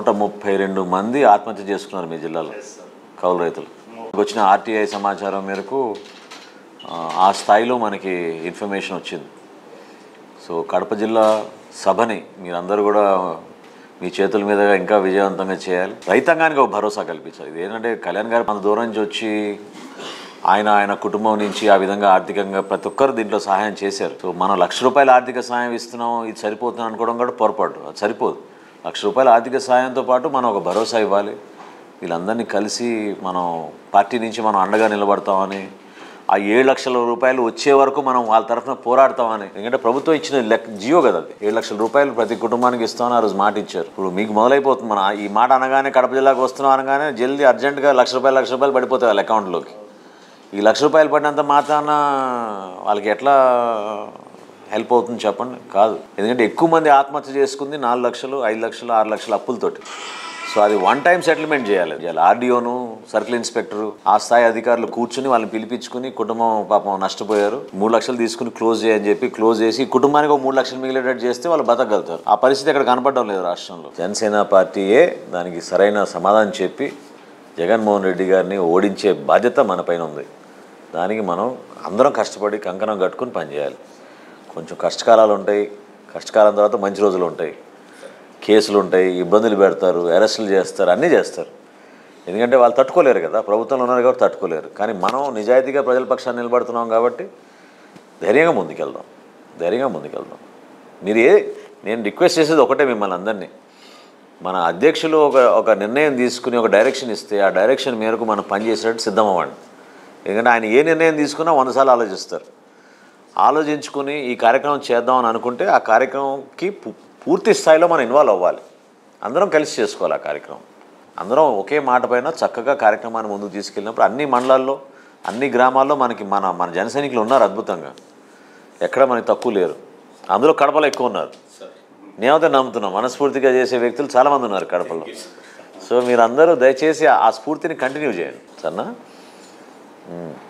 నూట ముప్పై రెండు మంది ఆత్మహత్య చేసుకున్నారు మీ జిల్లాలో కౌలు రైతులు వచ్చిన ఆర్టీఐ సమాచారం మేరకు ఆ, ఆ స్థాయిలో మనకి ఇన్ఫర్మేషన్ వచ్చింది సో కడప జిల్లా సభని మీరందరూ కూడా మీ చేతుల మీదుగా ఇంకా విజయవంతంగా చేయాలి రైతాంగానికి ఒక భరోసా కల్పించాలి ఇది ఏంటంటే కళ్యాణ్ గారు మన దూరం నుంచి వచ్చి ఆయన ఆయన కుటుంబం నుంచి ఆ విధంగా ఆర్థికంగా ప్రతి ఒక్కరు దీంట్లో సహాయం చేశారు సో మనం లక్ష రూపాయల ఆర్థిక సహాయం ఇస్తున్నాం ఇది సరిపోతుంది అనుకోవడం కూడా పొరపాటు అది సరిపోదు లక్ష రూపాయల ఆర్థిక సహాయంతో పాటు మనం ఒక భరోసా ఇవ్వాలి వీళ్ళందరినీ కలిసి మనం పార్టీ నుంచి మనం అండగా నిలబడతామని ఆ ఏడు లక్షల రూపాయలు వచ్చే వరకు మనం వాళ్ళ తరఫున పోరాడతామని ఎందుకంటే ప్రభుత్వం ఇచ్చిన లెక్క జియో కదా అది ఏడు లక్షల రూపాయలు ప్రతి కుటుంబానికి ఇస్తామని ఆ రోజు మాట ఇచ్చారు ఇప్పుడు మీకు మొదలైపోతుంది మన ఈ మాట అనగానే కడప జిల్లాకు వస్తున్నాం అనగానే జల్దీ అర్జెంటుగా లక్ష రూపాయలు లక్ష రూపాయలు పడిపోతాయి వాళ్ళ అకౌంట్లోకి ఈ లక్ష రూపాయలు పడినంత మాత్రాన వాళ్ళకి ఎట్లా హెల్ప్ అవుతుంది చెప్పండి కాదు ఎందుకంటే ఎక్కువ మంది ఆత్మహత్య చేసుకుంది నాలుగు లక్షలు ఐదు లక్షలు ఆరు లక్షల అప్పులతోటి సో అది వన్ టైం సెటిల్మెంట్ చేయాలి చేయాలి ఆర్డీఓను సర్కిల్ ఇన్స్పెక్టరు ఆ స్థాయి అధికారులు కూర్చుని వాళ్ళని పిలిపించుకుని కుటుంబం పాపం నష్టపోయారు మూడు లక్షలు తీసుకుని క్లోజ్ చేయని చెప్పి క్లోజ్ చేసి కుటుంబానికి ఒక మూడు లక్షలు మిగిలేటట్టు చేస్తే వాళ్ళు బతకగలుగుతారు ఆ పరిస్థితి ఇక్కడ కనపడడం లేదు రాష్ట్రంలో జనసేన పార్టీయే దానికి సరైన సమాధానం చెప్పి జగన్మోహన్ రెడ్డి గారిని ఓడించే బాధ్యత మన పైన ఉంది దానికి మనం అందరం కష్టపడి కంకణం కట్టుకుని పనిచేయాలి కొంచెం కష్టకాలాలు ఉంటాయి కష్టకాలం తర్వాత మంచి రోజులు ఉంటాయి కేసులు ఉంటాయి ఇబ్బందులు పెడతారు అరెస్టులు చేస్తారు అన్నీ చేస్తారు ఎందుకంటే వాళ్ళు తట్టుకోలేరు కదా ప్రభుత్వంలో ఉన్నారు కాబట్టి తట్టుకోలేరు కానీ మనం నిజాయితీగా ప్రజల పక్షాన్ని నిలబడుతున్నాం కాబట్టి ధైర్యంగా ముందుకెళ్దాం ధైర్యంగా ముందుకెళ్దాం మీరు ఏ నేను రిక్వెస్ట్ చేసేది ఒకటే మిమ్మల్ని అందరినీ మన అధ్యక్షులు ఒక ఒక నిర్ణయం తీసుకుని ఒక డైరెక్షన్ ఇస్తే ఆ డైరెక్షన్ మేరకు మనం పనిచేసేటట్టు సిద్ధమవ్వండి ఎందుకంటే ఆయన ఏ నిర్ణయం తీసుకున్నా వంద సార్లు ఆలోచిస్తారు ఆలోచించుకుని ఈ కార్యక్రమం చేద్దామని అనుకుంటే ఆ కార్యక్రమంకి పు- పూర్తి స్థాయిలో మనం ఇన్వాల్వ్ అవ్వాలి అందరం కలిసి చేసుకోవాలి ఆ కార్యక్రమం అందరం ఒకే మాట పైన చక్కగా కార్యక్రమాన్ని ముందుకు తీసుకెళ్ళినప్పుడు అన్ని మండలాల్లో అన్ని గ్రామాల్లో మనకి మన మన జన సైనికులు ఉన్నారు అద్భుతంగా ఎక్కడ మనకి తక్కువ లేరు అందులో కడపలో ఎక్కువ ఉన్నారు నేనైతే నమ్ముతున్నాం మనస్ఫూర్తిగా చేసే వ్యక్తులు చాలామంది ఉన్నారు కడపలో సో మీరందరూ దయచేసి ఆ స్ఫూర్తిని కంటిన్యూ చేయండి సరేనా